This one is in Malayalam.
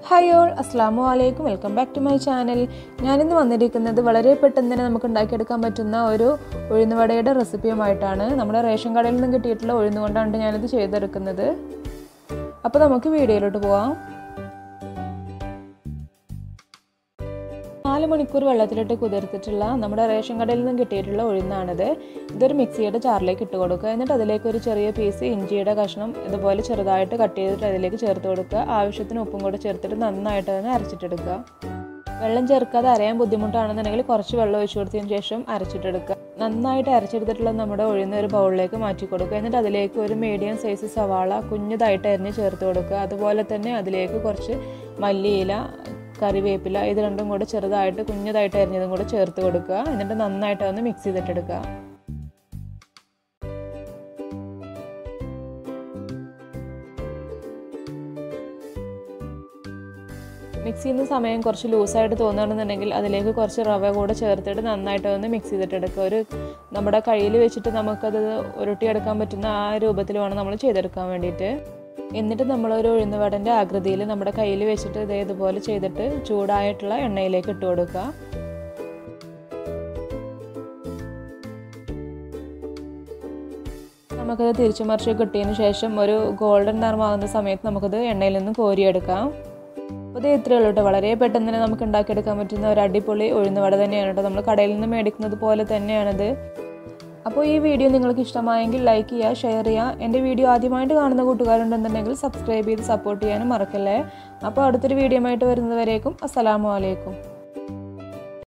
ഹായ് ഓൾ അസ്സാം വലൈക്കും welcome back to my channel ഞാനിന്ന് വന്നിരിക്കുന്നത് വളരെ പെട്ടെന്ന് തന്നെ നമുക്ക് ഉണ്ടാക്കിയെടുക്കാൻ പറ്റുന്ന ഒരു ഉഴുന്നുവടയുടെ റെസിപ്പിയുമായിട്ടാണ് നമ്മുടെ റേഷൻ കടയിൽ നിന്ന് കിട്ടിയിട്ടുള്ള ഉഴുന്ന് കൊണ്ടാണ് ഞാനിത് ചെയ്തെടുക്കുന്നത് അപ്പോൾ നമുക്ക് വീഡിയോയിലോട്ട് പോവാം നാല് മണിക്കൂർ വെള്ളത്തിലിട്ട് കുതിർത്തിട്ടുള്ള നമ്മുടെ റേഷൻ കടയിൽ നിന്നും കിട്ടിയിട്ടുള്ള ഉഴുന്നാണിത് ഇതൊരു മിക്സിയുടെ ചാറിലേക്ക് ഇട്ട് കൊടുക്കുക എന്നിട്ട് അതിലേക്ക് ഒരു ചെറിയ പീസ് ഇഞ്ചിയുടെ കഷ്ണം ഇതുപോലെ ചെറുതായിട്ട് കട്ട് ചെയ്തിട്ട് അതിലേക്ക് ചേർത്ത് കൊടുക്കുക ആവശ്യത്തിന് ഉപ്പും കൂടെ ചേർത്തിട്ട് നന്നായിട്ട് തന്നെ അരച്ചിട്ടെടുക്കുക വെള്ളം ചേർക്കാതെ അരയാൻ ബുദ്ധിമുട്ടാണെന്നുണ്ടെങ്കിൽ കുറച്ച് വെള്ളം ഒഴിച്ചു കൊടുത്തതിന് ശേഷം അരച്ചിട്ടെടുക്കുക നന്നായിട്ട് അരച്ചെടുത്തിട്ടുള്ള നമ്മുടെ ഉഴുന്ന ഒരു ബൗളിലേക്ക് മാറ്റി കൊടുക്കുക എന്നിട്ട് അതിലേക്ക് ഒരു മീഡിയം സൈസ് സവാള കുഞ്ഞതായിട്ട് അരിഞ്ഞ് ചേർത്ത് കൊടുക്കുക അതുപോലെ തന്നെ അതിലേക്ക് കുറച്ച് മല്ലിയില കറിവേപ്പില ഇത് രണ്ടും കൂടെ ചെറുതായിട്ട് കുഞ്ഞതായിട്ട് അരിഞ്ഞതും കൂടെ ചേർത്ത് കൊടുക്കുക എന്നിട്ട് നന്നായിട്ട് ഒന്ന് മിക്സ് ചെയ്തിട്ടെടുക്കുക മിക്സ് ചെയ്യുന്ന സമയം കുറച്ച് ലൂസായിട്ട് തോന്നുകയാണെന്നുണ്ടെങ്കിൽ അതിലേക്ക് കുറച്ച് റവ കൂടെ ചേർത്തിട്ട് നന്നായിട്ട് ഒന്ന് മിക്സ് ചെയ്തിട്ടെടുക്കുക ഒരു നമ്മുടെ കയ്യിൽ വെച്ചിട്ട് നമുക്കത് ഉരുട്ടിയെടുക്കാൻ പറ്റുന്ന ആ രൂപത്തിൽ വേണം നമ്മൾ ചെയ്തെടുക്കാൻ വേണ്ടിയിട്ട് എന്നിട്ട് നമ്മളൊരു ഉഴുന്നുവടൻ്റെ ആകൃതിയിൽ നമ്മുടെ കയ്യിൽ വെച്ചിട്ട് ഇതേ ഇതുപോലെ ചെയ്തിട്ട് ചൂടായിട്ടുള്ള എണ്ണയിലേക്ക് ഇട്ട് കൊടുക്കുക നമുക്കത് തിരിച്ചു മറിച്ച് കിട്ടിയതിന് ശേഷം ഒരു ഗോൾഡൻ നിറമാകുന്ന സമയത്ത് നമുക്കത് എണ്ണയിൽ നിന്ന് കോരിയെടുക്കാം അപ്പോൾ ഇത് ഇത്രയേ ഉള്ളൂ കേട്ടോ വളരെ പെട്ടെന്ന് തന്നെ നമുക്ക് ഉണ്ടാക്കിയെടുക്കാൻ പറ്റുന്ന ഒരു അടിപൊളി ഉഴുന്നുവട തന്നെയാണ് കേട്ടോ നമ്മൾ കടയിൽ നിന്ന് മേടിക്കുന്നത് പോലെ തന്നെയാണിത് അപ്പോൾ ഈ വീഡിയോ നിങ്ങൾക്ക് ഇഷ്ടമായെങ്കിൽ ലൈക്ക് ചെയ്യുക ഷെയർ ചെയ്യുക എൻ്റെ വീഡിയോ ആദ്യമായിട്ട് കാണുന്ന കൂട്ടുകാരുണ്ടെന്നുണ്ടെങ്കിൽ സബ്സ്ക്രൈബ് ചെയ്ത് സപ്പോർട്ട് ചെയ്യാനും മറക്കല്ലേ അപ്പോൾ അടുത്തൊരു വീഡിയോ ആയിട്ട് വരുന്നത് വരേക്കും അസ്സലാമു അലൈക്കും